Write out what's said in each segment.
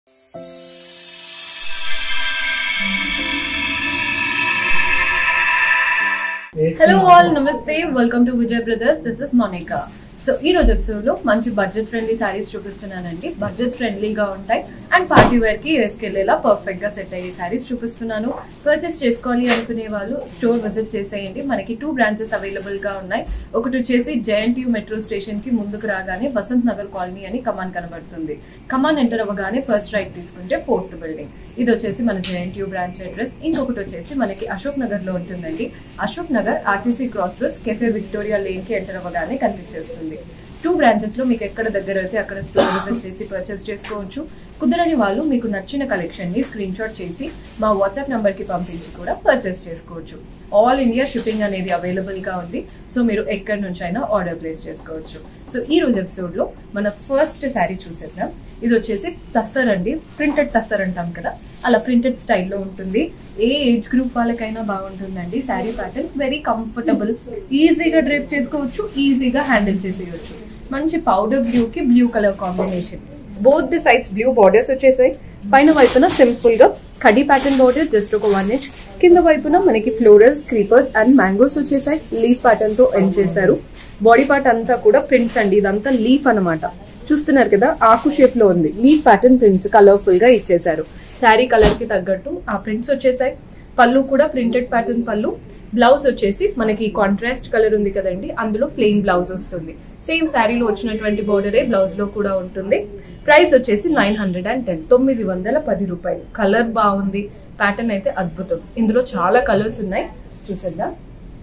hello all నమస్తే welcome to Vijay brothers this is Monika so ఈ రోజు ఎపిసోడ్ లో మంచి బడ్జెట్ ఫ్రెండ్లీ సారీస్ చూపిస్తున్నానండి బడ్జెట్ ఫ్రెండ్లీగా ఉంటాయి అండ్ పార్టీ వేర్ కి వేసుకెళ్లేలా పర్ఫెక్ట్ గా సెట్ అయ్యే సారీస్ చూపిస్తున్నాను పర్చేస్ చేసుకోవాలి అనుకునే వాళ్ళు స్టోర్ విజిట్ చేసేయండి మనకి టూ బ్రాంచెస్ అవైలబుల్ గా ఉన్నాయి ఒకటి వచ్చేసి జేఎన్టీయూ మెట్రో స్టేషన్ కి ముందుకు రాగానే వసంత్ నగర్ కాలనీ అని కమాన్ కనబడుతుంది కమాన్ ఎంటర్ అవ్వగానే ఫస్ట్ రైట్ తీసుకుంటే ఫోర్త్ బిల్డింగ్ ఇది వచ్చేసి మన జేఎన్టీయూ బ్రాంచ్ అడ్రస్ ఇంకొకటి వచ్చేసి మనకి అశోక్ నగర్ లో ఉంటుందండి Ashok Nagar RTC cross roads cafe Victoria lane కి ఎంటర్ అవ్వగానే కనిపించేస్తుంది టూ బ్రాంచెస్ లో మీకు ఎక్కడ దగ్గర అయితే అక్కడ స్టోర్ విజిట్ చేసి పర్చేస్ చేసుకోవచ్చు కుదరని వాళ్ళు మీకు నచ్చిన కలెక్షన్ ని స్క్రీన్ షాట్ చేసి మా వాట్సాప్ నంబర్ కి పంపించి కూడా పర్చేస్ చేసుకోవచ్చు ఆల్ ఇండియా షిప్పింగ్ అనేది అవైలబుల్ గా ఉంది సో మీరు ఎక్కడి నుంచి అయినా ఆర్డర్ ప్లేస్ చేసుకోవచ్చు సో ఈ రోజు ఎపిసోడ్ లో మన ఫస్ట్ శారీ చూసేద్దాం ఇది వచ్చేసి టస్సర్ అండి ప్రింటెడ్ టస్సర్ అంటాం కదా అలా ప్రింటెడ్ స్టైల్లో ఉంటుంది ఏ ఏజ్ గ్రూప్ వాళ్ళకైనా బాగుంటుందండి శారీ ప్యాటర్న్ వెరీ కంఫర్టబుల్ ఈజీగా డ్రైప్ చేసుకోవచ్చు ఈజీగా హ్యాండిల్ చేసేయచ్చు మంచి పౌడర్ బ్లూ కి blue colour combination both the sides blue borders వచ్చేసాయి పైన వైపున సింపుల్ గా కడి ప్యాటర్న్ బార్డర్ జస్ట్ ఒక వన్ ఇంచ్ కింద వైపున మనకి ఫ్లోరల్స్ క్రీపర్స్ అండ్ మ్యాంగోస్ వచ్చేసాయి లీఫ్ ప్యాటర్న్ తో ఎండ్ చేశారు బాడీ పార్ట్ అంతా కూడా ప్రింట్స్ అండి ఇదంతా లీఫ్ అన్నమాట చూస్తున్నారు కదా ఆకు షేప్ లో ఉంది లీఫ్ ప్యాటర్న్ ప్రింట్స్ కలర్ఫుల్ గా ఇచ్చేసారు శారీ కలర్ కి తగ్గట్టు ఆ ప్రింట్స్ వచ్చేసాయి పళ్ళు కూడా ప్రింటెడ్ ప్యాటర్న్ పళ్ళు బ్లౌజ్ వచ్చేసి మనకి కాంట్రాస్ట్ కలర్ ఉంది కదండి అందులో ప్లెయిన్ బ్లౌజ్ వస్తుంది సేమ్ శారీలో వచ్చినటువంటి బోర్డరే బ్లౌజ్ లో కూడా ఉంటుంది ప్రైస్ వచ్చేసి నైన్ హండ్రెడ్ అండ్ టెన్ తొమ్మిది వందల పది రూపాయలు కలర్ బాగుంది ప్యాటర్న్ అయితే అద్భుతం ఇందులో చాలా కలర్స్ ఉన్నాయి చూసేద్దాం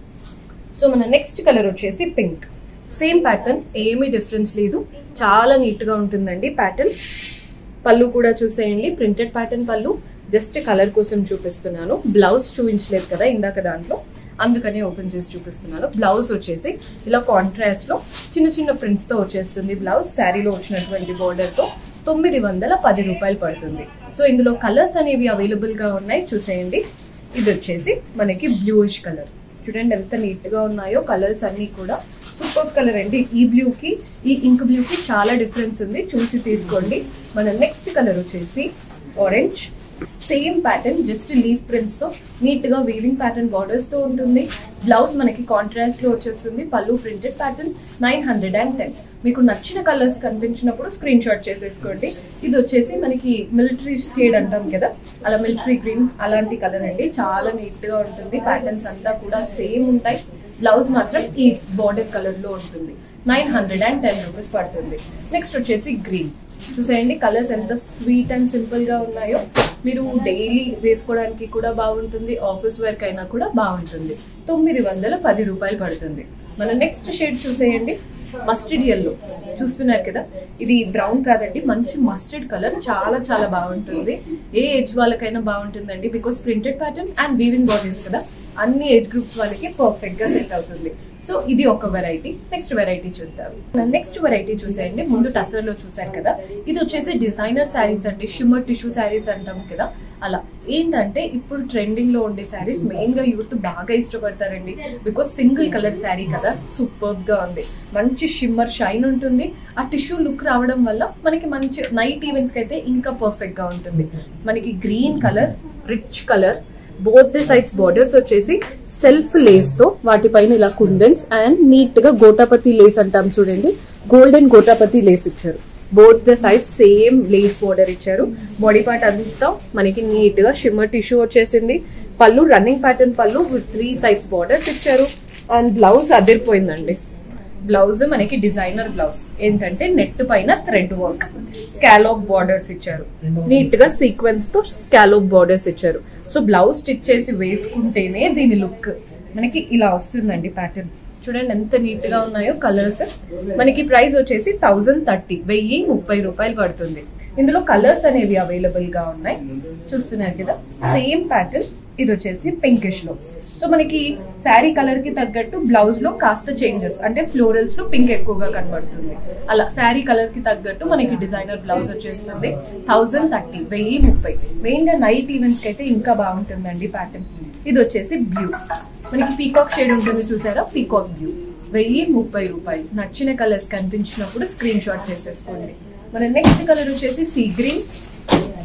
సో మన నెక్స్ట్ కలర్ వచ్చేసి పింక్ సేమ్ ప్యాటర్న్ ఏమీ డిఫరెన్స్ లేదు చాలా నీట్ గా ఉంటుందండి ప్యాటర్న్ పళ్ళు కూడా చూసేయండి ప్రింటెడ్ ప్యాటర్న్ పళ్ళు జస్ట్ కలర్ కోసం చూపిస్తున్నాను బ్లౌజ్ చూపించలేదు కదా ఇందాక దాంట్లో అందుకనే ఓపెన్ చేసి చూపిస్తున్నాను బ్లౌజ్ వచ్చేసి ఇలా కాంట్రాస్ట్ లో చిన్న చిన్న ప్రింట్స్ తో వచ్చేస్తుంది బ్లౌజ్ శారీలో వచ్చినటువంటి బోర్డర్ తో తొమ్మిది వందల పది రూపాయలు పడుతుంది సో ఇందులో కలర్స్ అనేవి అవైలబుల్ గా ఉన్నాయి చూసేయండి ఇది వచ్చేసి మనకి బ్లూయిష్ కలర్ చూడండి ఎంత నీట్ గా ఉన్నాయో కలర్స్ అన్ని కూడా సూపర్ కలర్ అండి ఈ బ్లూ కి ఈ ఇంక్ బ్లూ కి చాలా డిఫరెన్స్ ఉంది చూసి తీసుకోండి మన నెక్స్ట్ కలర్ వచ్చేసి orange same pattern just leaf prints తో నీట్ గా వీవింగ్ ప్యాటర్న్ బార్డర్స్ తో ఉంటుంది బ్లౌజ్ మనకి కాంట్రాస్ట్ లో వచ్చేస్తుంది పళ్ళు printed pattern nine hundred and ten మీకు నచ్చిన కలర్స్ కనిపించినప్పుడు స్క్రీన్ షాట్ చేసేసుకోండి ఇది వచ్చేసి మనకి మిలిటరీ షేడ్ అంటాం కదా అలా మిలిటరీ గ్రీన్ అలాంటి కలర్ అండి చాలా నీట్ గా ఉంటుంది ప్యాటర్న్స్ అంతా కూడా సేమ్ ఉంటాయి బ్లౌజ్ మాత్రం ఈ బార్డర్ కలర్ లో ఉంటుంది nine hundred and ten rupees పడుతుంది నెక్స్ట్ వచ్చేసి గ్రీన్ చూసేయండి కలర్స్ ఎంత స్వీట్ అండ్ సింపుల్ గా ఉన్నాయో మీరు డైలీ వేసుకోవడానికి కూడా బాగుంటుంది ఆఫీస్ వర్క్ అయినా కూడా బాగుంటుంది తొమ్మిది వందల పది రూపాయలు పడుతుంది మన నెక్స్ట్ షేడ్ చూసేయండి మస్టర్డ్ ఎల్లో చూస్తున్నారు కదా ఇది బ్రౌన్ కాదండి మంచి మస్టర్డ్ కలర్ చాలా చాలా బాగుంటుంది ఏ ఏజ్ వాళ్ళకైనా బాగుంటుందండి because printed pattern and weaving bodies కదా అన్ని ఏజ్ గ్రూప్స్ వాళ్ళకి పర్ఫెక్ట్ గా సెట్ అవుతుంది సో ఇది ఒక వెరైటీ నెక్స్ట్ వెరైటీ చూద్దాం నెక్స్ట్ వెరైటీ చూసేయండి ముందు టసర్ లో చూసారు కదా ఇది వచ్చేసి డిజైనర్ శారీస్ అండి షిమ్మర్ టిష్యూ శారీస్ అంటాం కదా అలా ఏంటంటే ఇప్పుడు ట్రెండింగ్ లో ఉండే శారీస్ మెయిన్ గా యూత్ బాగా ఇష్టపడతారండి బికాస్ సింగిల్ కలర్ శారీ కదా సూపర్ గా ఉంది మంచి షిమ్మర్ షైన్ ఉంటుంది ఆ టిష్యూ లుక్ రావడం వల్ల మనకి మంచి నైట్ ఈవెంట్స్ కి అయితే ఇంకా పర్ఫెక్ట్ గా ఉంటుంది మనకి green colour rich colour both the sides borders వచ్చేసి సెల్ఫ్ లేస్ తో వాటిపైన ఇలా కుందన్స్ అండ్ నీట్ గా గోటాపతి లేస్ అంటాం చూడండి గోల్డెన్ గోటాపతి లేస్ ఇచ్చారు both the side same lace border ఇచ్చారు బాడీ పార్ట్ అంతా మనకి నీట్ గా షిమ్మర్ టిష్యూ వచ్చేసింది పళ్ళు రన్నింగ్ ప్యాటర్న్ పళ్ళు విత్ త్రీ సైడ్స్ బార్డర్స్ ఇచ్చారు అండ్ బ్లౌజ్ అదిరిపోయిందండి బ్లౌజ్ మనకి డిజైనర్ బ్లౌజ్ ఏంటంటే నెట్ పైన థ్రెడ్ వర్క్ స్కాలోప్ బార్డర్స్ ఇచ్చారు నీట్ గా సీక్వెన్స్ తో స్కాలోప్ బార్డర్స్ ఇచ్చారు సో బ్లౌజ్ స్టిచ్ చేసి వేసుకుంటేనే దీని లుక్ మనకి ఇలా వస్తుందండి ప్యాటర్న్ చూడండి ఎంత నీట్ గా ఉన్నాయో కలర్స్ మనకి ప్రైస్ వచ్చేసి థౌజండ్ థర్టీ వెయ్యి ముప్పై రూపాయలు పడుతుంది ఇందులో కలర్స్ అనేవి అవైలబుల్ గా ఉన్నాయి చూస్తున్నారు కదా సేమ్ ప్యాటర్న్ ఇది వచ్చేసి పింకిష్ లో సో మనకి శారీ కలర్ కి తగ్గట్టు బ్లౌజ్ లో కాస్త చేంజెస్ అంటే ఫ్లోరల్స్ లో పింక్ ఎక్కువగా కనబడుతుంది అలా శారీ కలర్ కి తగ్గట్టు మనకి డిజైనర్ బ్లౌజ్ వచ్చేస్తుంది థౌజండ్ థర్టీ వెయ్యి ముప్పై మెయిన్ గా నైట్ ఈవెంట్స్ కి అయితే ఇంకా బాగుంటుందండి ప్యాటర్న్ ఇది వచ్చేసి బ్లూ మనకి పీకాక్ షేడ్ ఉంటుంది చూసారా పీకాక్ బ్లూ వెయ్యి ముప్పై రూపాయలు నచ్చిన కలర్స్ కనిపించినప్పుడు స్క్రీన్ షాట్ చేసేసుకోండి మన నెక్స్ట్ కలర్ వచ్చేసి సీ గ్రీన్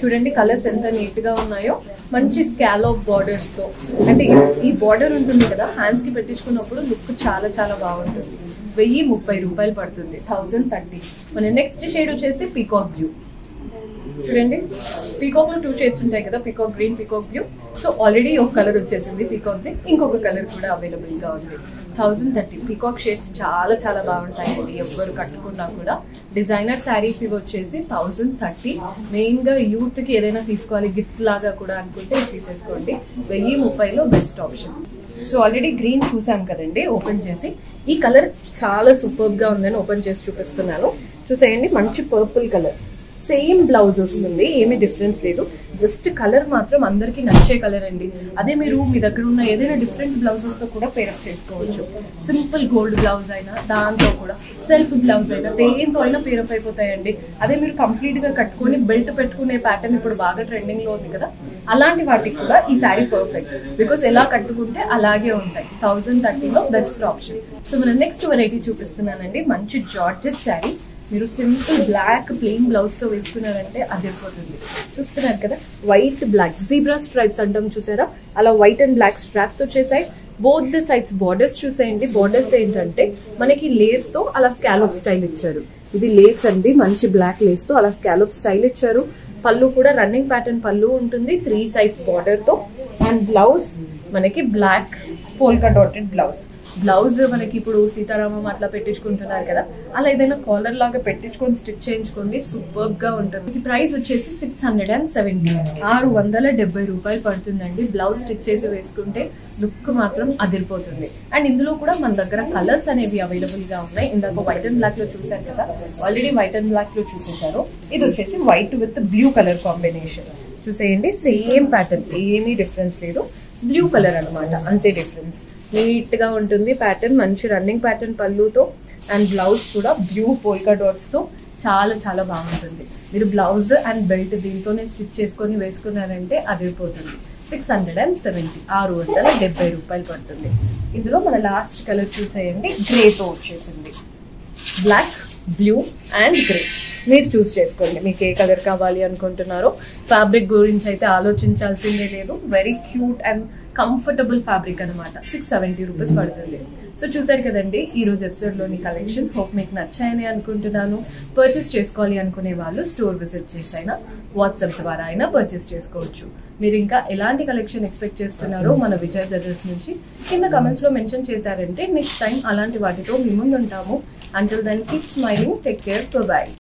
చూడండి కలర్స్ ఎంత నీట్ గా ఉన్నాయో మంచి స్కాలోప్ బార్డర్స్ తో అంటే ఈ బార్డర్ ఉంటుంది కదా హ్యాండ్స్ కి పెట్టించుకున్నప్పుడు లుక్ చాలా చాలా బాగుంటుంది వెయ్యి ముప్పై రూపాయలు పడుతుంది థౌజండ్ థర్టీ మన నెక్స్ట్ షేడ్ వచ్చేసి పీకాక్ బ్లూ చూడండి పీకాక్ లో టూ షేడ్స్ ఉంటాయి కదా peacock green peacock blue so already ఒక కలర్ వచ్చేసింది పీకాక్ గ్రీన్ ఇంకొక కలర్ కూడా అవైలబుల్ గా ఉంది థౌసండ్ థర్టీ పీకాక్ షేడ్స్ చాలా చాలా బాగుంటాయండి ఎవ్వరు కట్టుకున్నా కూడా డిజైనర్ శారీస్ ఇవి వచ్చేసి థౌసండ్ థర్టీ మెయిన్ గా యూత్ కి ఏదైనా తీసుకోవాలి గిఫ్ట్ లాగా కూడా అనుకుంటే ఇది తీసేసుకోండి వెయ్యి ముప్పైలో best option so already green చూసాం కదండి ఓపెన్ చేసి ఈ కలర్ చాలా సూపర్ గా ఉందని ఓపెన్ చేసి చూపిస్తున్నాను చూసేయండి మంచి పర్పుల్ కలర్ సేమ్ బ్లౌజ్ వస్తుంది ఏమీ డిఫరెన్స్ లేదు జస్ట్ కలర్ మాత్రం అందరికి నచ్చే కలర్ అండి అదే మీరు మీ దగ్గర ఉన్న ఏదైనా డిఫరెంట్ బ్లౌజెస్ తో కూడా పేరప్ చేసుకోవచ్చు సింపుల్ గోల్డ్ బ్లౌజ్ అయినా దాంతో కూడా సెల్ఫ్ బ్లౌజ్ అయినా దేంతో అయినా పేరప్ అయిపోతాయండి అదే మీరు కంప్లీట్ గా కట్టుకొని బెల్ట్ పెట్టుకునే ప్యాటర్న్ ఇప్పుడు బాగా ట్రెండింగ్ లో ఉంది కదా అలాంటి వాటికి కూడా ఈ శారీ పర్ఫెక్ట్ బికాస్ ఎలా కట్టుకుంటే అలాగే ఉంటాయి థౌజండ్ థర్టీలో బెస్ట్ ఆప్షన్ సో మన నెక్స్ట్ వెరైటీ చూపిస్తున్నానండి మంచి జార్జెట్ శారీ మీరు సింపుల్ బ్లాక్ ప్లెయిన్ బ్లౌజ్ తో వేసుకున్నారంటే అది అయిపోతుంది చూస్తున్నారు కదా వైట్ బ్లాక్ జీబ్రా స్ట్రైప్స్ అంటాం చూసారా అలా వైట్ అండ్ బ్లాక్ స్ట్రాప్స్ వచ్చేసాయి బోత్ ద సైడ్స్ బార్డర్స్ చూసేయండి బార్డర్స్ ఏంటంటే మనకి లేస్ తో అలా స్కాలోప్ స్టైల్ ఇచ్చారు ఇది లేస్ అండి మంచి బ్లాక్ లేస్ తో అలా స్కాలోప్ స్టైల్ ఇచ్చారు పళ్ళు కూడా రన్నింగ్ ప్యాటర్న్ పళ్ళు ఉంటుంది త్రీ సైడ్స్ బార్డర్ తో అండ్ బ్లౌజ్ మనకి black polka dotted blouse blouse మనకి ఇప్పుడు సీతారామం అట్లా పెట్టించుకుంటున్నారు కదా అలా ఏదైనా కాలర్ లాగా పెట్టించుకొని స్టిచ్ చేయించుకోండి సూపర్ గా ఉంటుంది ఈ ప్రైస్ వచ్చేసి సిక్స్ హండ్రెడ్ అండ్ సెవెంటీ ఆరు వందల డెబ్బై రూపాయలు పడుతుందండి బ్లౌజ్ స్టిచ్ చేసి వేసుకుంటే లుక్ మాత్రం అదిరిపోతుంది అండ్ ఇందులో కూడా మన దగ్గర కలర్స్ అనేవి అవైలబుల్ గా ఉన్నాయి ఇందాక వైట్ అండ్ బ్లాక్ లో చూసారు కదా ఆల్రెడీ వైట్ అండ్ బ్లాక్ లో చూసేసారు ఇది వచ్చేసి white with blue colour combination చూసేయండి సేమ్ ప్యాటర్న్ ఏమీ డిఫరెన్స్ లేదు బ్లూ కలర్ అన్నమాట అంతే డిఫరెన్స్ నీట్ గా ఉంటుంది ప్యాటర్న్ మంచి రన్నింగ్ ప్యాటర్న్ పళ్ళుతో అండ్ బ్లౌజ్ కూడా బ్లూ పోల్కా డాట్స్ తో చాలా చాలా బాగుంటుంది మీరు బ్లౌజ్ అండ్ బెల్ట్ దీంతోనే స్టిచ్ చేసుకొని వేసుకున్నారంటే అదిరిపోతుంది సిక్స్ హండ్రెడ్ అండ్ సెవెంటీ ఆరు వందల డెబ్బై రూపాయలు పడుతుంది ఇందులో మన లాస్ట్ కలర్ చూసేయండి గ్రేతో వచ్చేసింది బ్లాక్ బ్లూ అండ్ గ్రే మీరు చూస్ చేసుకోండి మీకు ఏ కలర్ కావాలి అనుకుంటున్నారో ఫ్యాబ్రిక్ గురించి అయితే ఆలోచించాల్సిందే లేదు very cute and comfortable fabric అనమాట సిక్స్ సెవెంటీ రూపీస్ పడుతుంది సో చూసారు కదండి ఈ రోజు ఎపిసోడ్ లోని కలెక్షన్ హోప్ మీకు నచ్చాయని అనుకుంటున్నాను పర్చేస్ చేసుకోవాలి అనుకునే వాళ్ళు స్టోర్ విజిట్ చేసైనా వాట్సాప్ ద్వారా అయినా పర్చేస్ చేసుకోవచ్చు మీరు ఇంకా ఎలాంటి కలెక్షన్ ఎక్స్పెక్ట్ చేస్తున్నారో మన విజయ్ బ్రదర్స్ నుంచి కింద కమెంట్స్ లో మెన్షన్ చేశారంటే నెక్స్ట్ టైం అలాంటి వాటితో మీ ముందు ఉంటాము until then keep smiling take care by